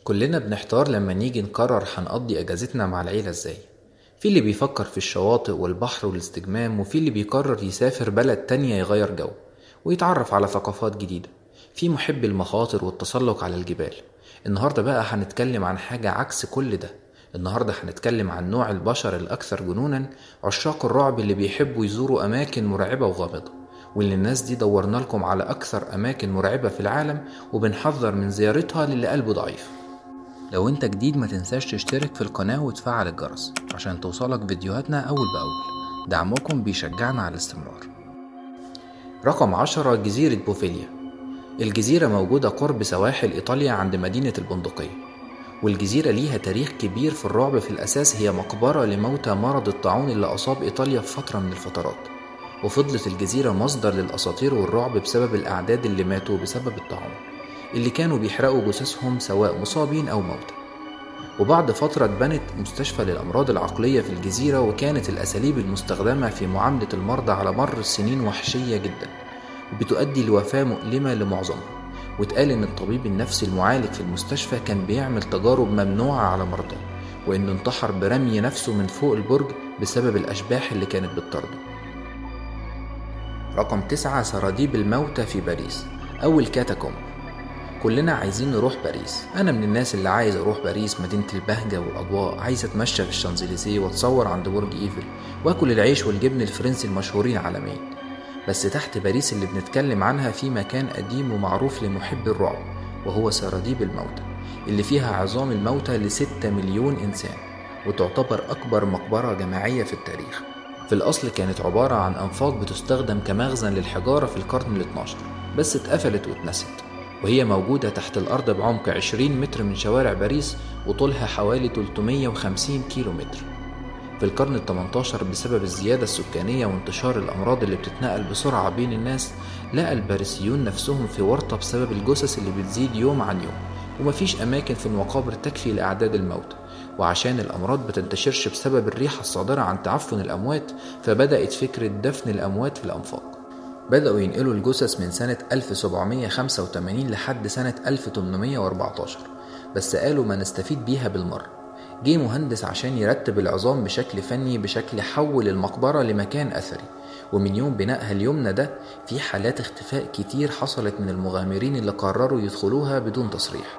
كلنا بنحتار لما نيجي نقرر هنقضي اجازتنا مع العيلة ازاي في اللي بيفكر في الشواطئ والبحر والاستجمام وفي اللي بيقرر يسافر بلد تانية يغير جو ويتعرف على ثقافات جديدة في محب المخاطر والتسلق على الجبال النهاردة بقى هنتكلم عن حاجة عكس كل ده النهاردة هنتكلم عن نوع البشر الأكثر جنونا عشاق الرعب اللي بيحبوا يزوروا أماكن مرعبة وغامضة واللي الناس دي دورنا لكم على أكثر أماكن مرعبة في العالم وبنحذر من زيارتها للي قلبه ضعيف لو انت جديد ما تنساش تشترك في القناة وتفعل الجرس عشان توصلك فيديوهاتنا أول بأول دعمكم بيشجعنا على الاستمرار رقم عشرة جزيرة بوفيليا الجزيرة موجودة قرب سواحل إيطاليا عند مدينة البندقية والجزيرة ليها تاريخ كبير في الرعب في الأساس هي مقبرة لموتى مرض الطاعون اللي أصاب إيطاليا في فترة من الفترات وفضلت الجزيرة مصدر للأساطير والرعب بسبب الأعداد اللي ماتوا بسبب الطاعون اللي كانوا بيحرقوا جثثهم سواء مصابين أو موتى وبعد فترة اتبنت مستشفى للأمراض العقلية في الجزيرة وكانت الأساليب المستخدمة في معاملة المرضى على مر السنين وحشية جدا وبتؤدي لوفاة مؤلمة لمعظمهم واتقال إن الطبيب النفسي المعالج في المستشفى كان بيعمل تجارب ممنوعة على مرضاه وإنه انتحر برمي نفسه من فوق البرج بسبب الأشباح اللي كانت بتطارده رقم تسعة سراديب الموتى في باريس أول كاتاكومب كلنا عايزين نروح باريس انا من الناس اللي عايز اروح باريس مدينه البهجه والاضواء عايز اتمشى في الشانزليزيه واتصور عند برج ايفل واكل العيش والجبن الفرنسي المشهورين عالميا بس تحت باريس اللي بنتكلم عنها في مكان قديم ومعروف لمحب الرعب وهو سراديب الموتى اللي فيها عظام الموتى لستة مليون إنسان وتعتبر أكبر مقبرة جماعية في التاريخ في الأصل كانت عبارة عن أنفاق بتستخدم كمخزن للحجارة في القرن ال 12 بس اتقفلت واتنست وهي موجودة تحت الأرض بعمق 20 متر من شوارع باريس وطولها حوالي 350 كيلو متر في القرن ال 18 بسبب الزيادة السكانية وانتشار الأمراض اللي بتتنقل بسرعة بين الناس لقى الباريسيون نفسهم في ورطة بسبب الجثث اللي بتزيد يوم عن يوم ومفيش أماكن في المقابر تكفي لأعداد الموتى وعشان الأمراض بتنتشرش بسبب الريحة الصادرة عن تعفن الأموات فبدأت فكرة دفن الأموات في الأنفاق بدأوا ينقلوا الجثث من سنة 1785 لحد سنة 1814 بس قالوا ما نستفيد بيها بالمرة جه مهندس عشان يرتب العظام بشكل فني بشكل حول المقبرة لمكان أثري ومن يوم بنائها اليومنا ده في حالات اختفاء كتير حصلت من المغامرين اللي قرروا يدخلوها بدون تصريح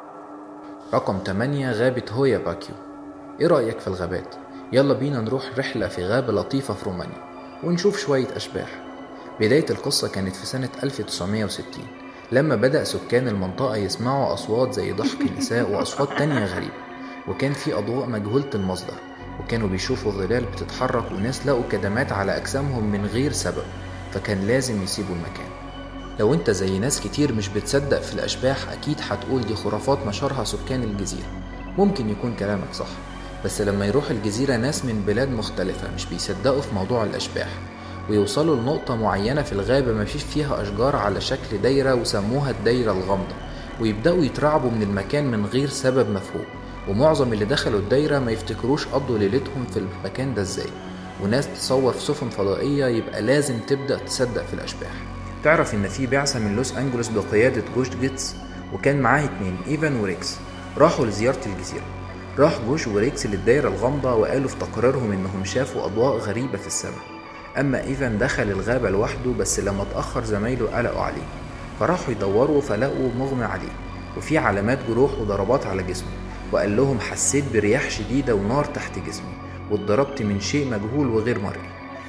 رقم 8 غابة هويا باكيو ايه رأيك في الغابات؟ يلا بينا نروح رحلة في غابة لطيفة في رومانيا ونشوف شوية أشباح بداية القصة كانت في سنة 1960 لما بدأ سكان المنطقة يسمعوا أصوات زي ضحك النساء وأصوات تانية غريبة وكان في أضواء مجهولة المصدر وكانوا بيشوفوا ظلال بتتحرك وناس لقوا كدمات على أجسامهم من غير سبب فكان لازم يسيبوا المكان لو انت زي ناس كتير مش بتصدق في الأشباح أكيد هتقول دي خرافات نشرها سكان الجزيرة ممكن يكون كلامك صح بس لما يروح الجزيرة ناس من بلاد مختلفة مش بيصدقوا في موضوع الأشباح ويوصلوا لنقطة معينة في الغابة مفيش فيها أشجار على شكل دايرة وسموها الدايرة الغامضة ويبدأوا يترعبوا من المكان من غير سبب مفهوم ومعظم اللي دخلوا الدايرة ما يفتكروش قضوا ليلتهم في المكان ده ازاي وناس تصور في سفن فضائية يبقى لازم تبدأ تصدق في الأشباح تعرف إن في بعثة من لوس أنجلوس بقيادة جوش جيتس وكان معاه اتنين إيفان وريكس راحوا لزيارة الجزيرة راح جوش وريكس للدايرة الغامضة وقالوا في تقريرهم إنهم شافوا أضواء غريبة في السماء أما إيفان دخل الغابة لوحده بس لما اتأخر زمايله قلقوا عليه فراحوا يدوروا فلقوا مغمى عليه وفي علامات جروح وضربات على جسمه وقال لهم حسيت برياح شديدة ونار تحت جسمي واتضربت من شيء مجهول وغير مرئي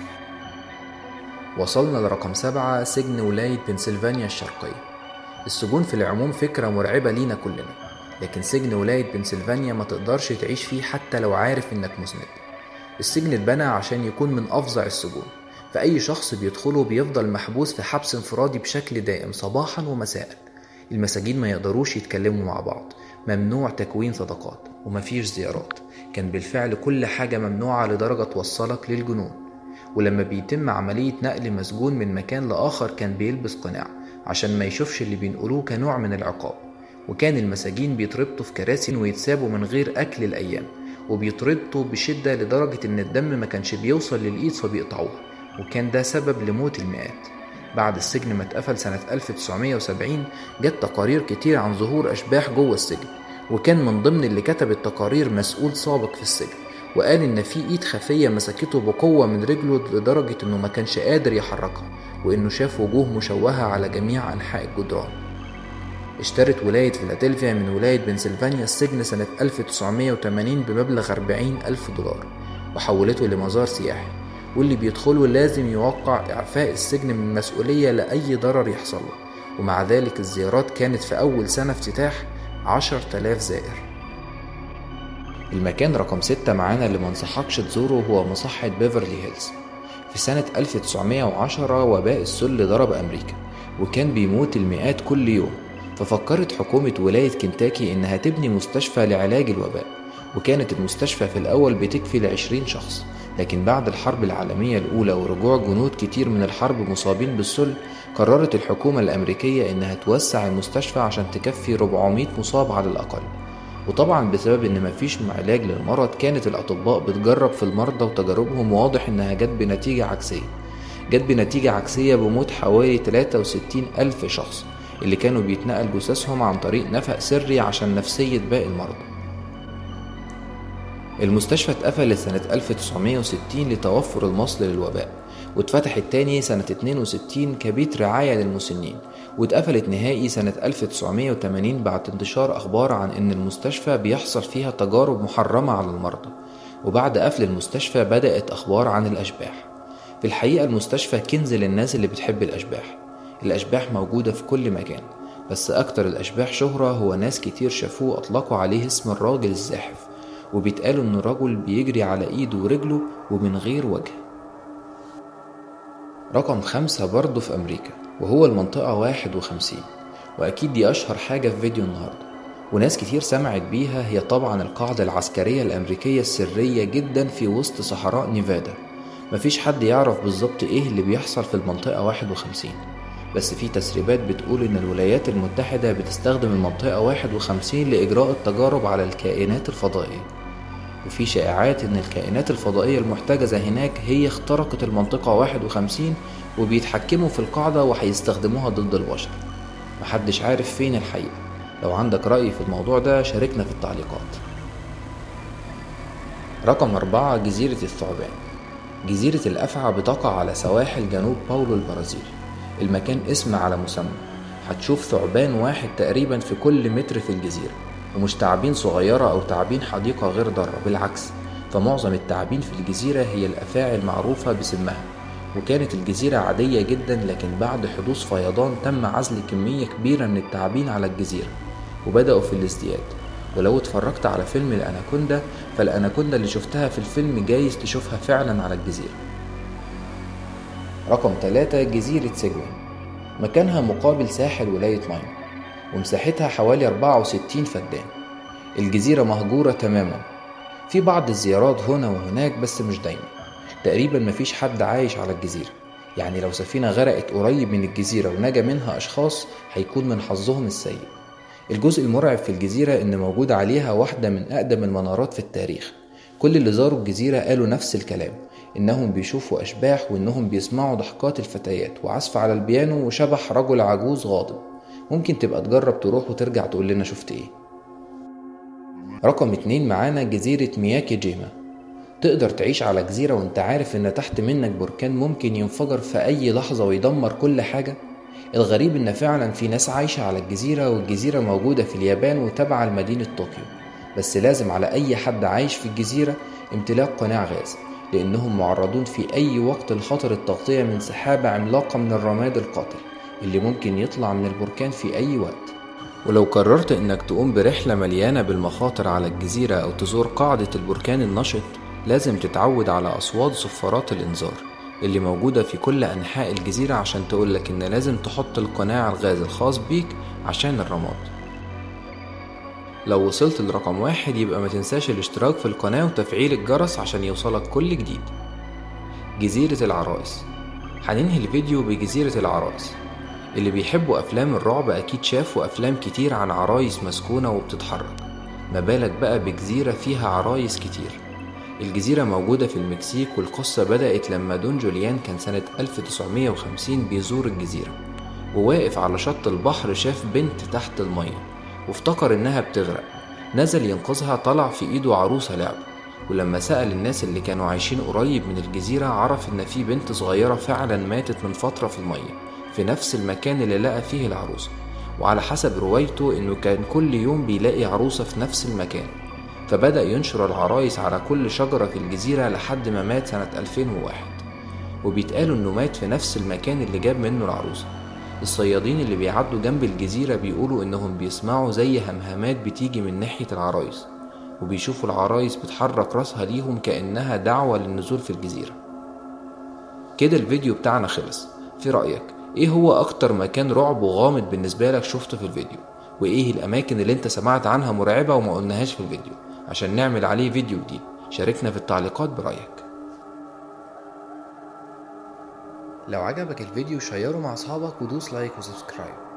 وصلنا لرقم سبعة سجن ولاية بنسلفانيا الشرقية السجون في العموم فكرة مرعبة لينا كلنا لكن سجن ولاية بنسلفانيا ما تقدرش تعيش فيه حتى لو عارف انك مذنب السجن اتبنى عشان يكون من أفظع السجون فأي شخص بيدخله بيفضل محبوس في حبس انفرادي بشكل دائم صباحا ومساء المساجين ما يقدروش يتكلموا مع بعض ممنوع تكوين صداقات ومفيش زيارات كان بالفعل كل حاجة ممنوعة لدرجة توصلك للجنون ولما بيتم عملية نقل مسجون من مكان لآخر كان بيلبس قناع عشان ما يشوفش اللي بينقلوه كنوع من العقاب وكان المساجين بيتربطوا في كراسي ويتسابوا من غير أكل الأيام وبيطردوا بشدة لدرجة إن الدم ما كانش بيوصل للإيد فبيقطعوها وكان ده سبب لموت المئات بعد السجن ما اتقفل سنة 1970 جت تقارير كتير عن ظهور أشباح جوه السجن وكان من ضمن اللي كتب التقارير مسؤول سابق في السجن وقال إن في إيد خفية مسكته بقوة من رجله لدرجة إنه ما كانش قادر يحركها وإنه شاف وجوه مشوهة على جميع أنحاء الجدران اشترت ولاية فيلادلفيا من ولاية بنسلفانيا السجن سنة 1980 بمبلغ 40 ألف دولار وحولته لمزار سياحي واللي بيدخله لازم يوقع إعفاء السجن من المسؤولية لأي ضرر يحصل له ومع ذلك الزيارات كانت في أول سنة افتتاح عشر تلاف زائر المكان رقم ستة معانا اللي منصحكش تزوره هو مصحة بيفرلي هيلز في سنة 1910 وباء السل ضرب أمريكا وكان بيموت المئات كل يوم ففكرت حكومة ولاية كنتاكي إنها تبني مستشفى لعلاج الوباء وكانت المستشفى في الأول بتكفي لعشرين شخص لكن بعد الحرب العالمية الأولى ورجوع جنود كتير من الحرب مصابين بالسل قررت الحكومة الأمريكية إنها توسع المستشفى عشان تكفي 400 مصاب على الأقل وطبعا بسبب إن مفيش علاج للمرض كانت الأطباء بتجرب في المرضى وتجاربهم واضح إنها جت بنتيجة عكسية جت بنتيجة عكسية بموت حوالي 63 ألف شخص اللي كانوا بيتنقل جثثهم عن طريق نفق سري عشان نفسية باقي المرضى المستشفى اتقفلت سنة 1960 لتوفر المصل للوباء واتفتحت تاني سنة 62 كبيت رعاية للمسنين واتقفلت نهائي سنة 1980 بعد انتشار أخبار عن إن المستشفى بيحصل فيها تجارب محرمة على المرضى وبعد قفل المستشفى بدأت أخبار عن الأشباح في الحقيقة المستشفى كنز للناس اللي بتحب الأشباح الأشباح موجودة في كل مكان بس أكتر الأشباح شهرة هو ناس كتير شافوه أطلقوا عليه اسم الراجل الزاحف وبيتقالوا إن الرجل بيجري على إيده ورجله ومن غير وجه رقم خمسة برضه في أمريكا وهو المنطقة واحد وخمسين وأكيد دي أشهر حاجة في فيديو النهاردة وناس كتير سمعت بيها هي طبعا القاعدة العسكرية الأمريكية السرية جدا في وسط صحراء نيفادا مفيش حد يعرف بالظبط ايه اللي بيحصل في المنطقة 51 بس في تسريبات بتقول ان الولايات المتحدة بتستخدم المنطقة 51 لإجراء التجارب على الكائنات الفضائية وفي شائعات ان الكائنات الفضائية المحتجزة هناك هي اخترقت المنطقة 51 وبيتحكموا في القاعدة وهيستخدموها ضد البشر محدش عارف فين الحقيقة لو عندك رأي في الموضوع ده شاركنا في التعليقات رقم أربعة جزيرة الثعبان جزيرة الأفعى بتقع على سواحل جنوب باولو البرازيل المكان اسم على مسمى هتشوف ثعبان واحد تقريبا في كل متر في الجزيرة ومش تعابين صغيرة أو تعابين حديقة غير ضارة بالعكس فمعظم التعابين في الجزيرة هي الأفاعي المعروفة بسمها وكانت الجزيرة عادية جدا لكن بعد حدوث فيضان تم عزل كمية كبيرة من التعابين على الجزيرة وبدأوا في الازدياد ولو اتفرجت على فيلم الأناكوندا فالأناكوندا اللي شفتها في الفيلم جايز تشوفها فعلا على الجزيرة رقم 3 جزيرة سيجوين مكانها مقابل ساحل ولاية ماين ومساحتها حوالي 64 فدان الجزيرة مهجورة تماما في بعض الزيارات هنا وهناك بس مش دايما تقريبا مفيش حد عايش على الجزيرة يعني لو سفينة غرقت قريب من الجزيرة ونجا منها أشخاص هيكون من حظهم السيء الجزء المرعب في الجزيرة إن موجود عليها واحدة من أقدم المنارات في التاريخ كل اللي زاروا الجزيرة قالوا نفس الكلام إنهم بيشوفوا أشباح وإنهم بيسمعوا ضحكات الفتيات وعزف على البيانو وشبح رجل عجوز غاضب ممكن تبقى تجرب تروح وترجع تقول لنا شفت إيه رقم اتنين معانا جزيرة مياكي جيما تقدر تعيش على جزيرة وانت عارف ان تحت منك بركان ممكن ينفجر في اي لحظة ويدمر كل حاجة الغريب ان فعلا في ناس عايشة على الجزيرة والجزيرة موجودة في اليابان وتابعة لمدينة طوكيو بس لازم على اي حد عايش في الجزيرة امتلاك قناع غاز لانهم معرضون في اي وقت لخطر التغطية من سحابة عملاقة من الرماد القاتل اللي ممكن يطلع من البركان في اي وقت ولو قررت انك تقوم برحلة مليانة بالمخاطر على الجزيرة او تزور قاعدة البركان النشط لازم تتعود على أصوات صفارات الإنذار اللي موجودة في كل أنحاء الجزيرة عشان تقولك إن لازم تحط القناع الغاز الخاص بيك عشان الرماد لو وصلت لرقم واحد يبقى ما تنساش الاشتراك في القناة وتفعيل الجرس عشان يوصلك كل جديد جزيرة العرائس هننهي الفيديو بجزيرة العرائس اللي بيحبوا أفلام الرعب أكيد شافوا أفلام كتير عن عرايس مسكونة وبتتحرك ما بالك بقى بجزيرة فيها عرايس كتير الجزيرة موجودة في المكسيك والقصة بدأت لما دون جوليان كان سنة 1950 بيزور الجزيرة وواقف على شط البحر شاف بنت تحت المية وافتكر إنها بتغرق نزل ينقذها طلع في ايده عروسة لعب ولما سأل الناس اللي كانوا عايشين قريب من الجزيرة عرف إن في بنت صغيرة فعلا ماتت من فترة في المية في نفس المكان اللي لقى فيه العروسة وعلى حسب روايته إنه كان كل يوم بيلاقي عروسة في نفس المكان فبدأ ينشر العرايس على كل شجرة في الجزيرة لحد ما مات سنة 2001 وبيتقالوا إنه مات في نفس المكان اللي جاب منه العروسة الصيادين اللي بيعدوا جنب الجزيرة بيقولوا إنهم بيسمعوا زي همهمات بتيجي من ناحية العرايس وبيشوفوا العرايس بتحرك راسها ليهم كأنها دعوة للنزول في الجزيرة كده الفيديو بتاعنا خلص في رأيك ايه هو اكتر مكان رعب وغامض بالنسبة لك شفته في الفيديو وايه الاماكن اللي انت سمعت عنها مرعبة وما قلناهاش في الفيديو عشان نعمل عليه فيديو جديد شاركنا في التعليقات برأيك لو عجبك الفيديو شيره مع اصحابك ودوس لايك وسبسكرايب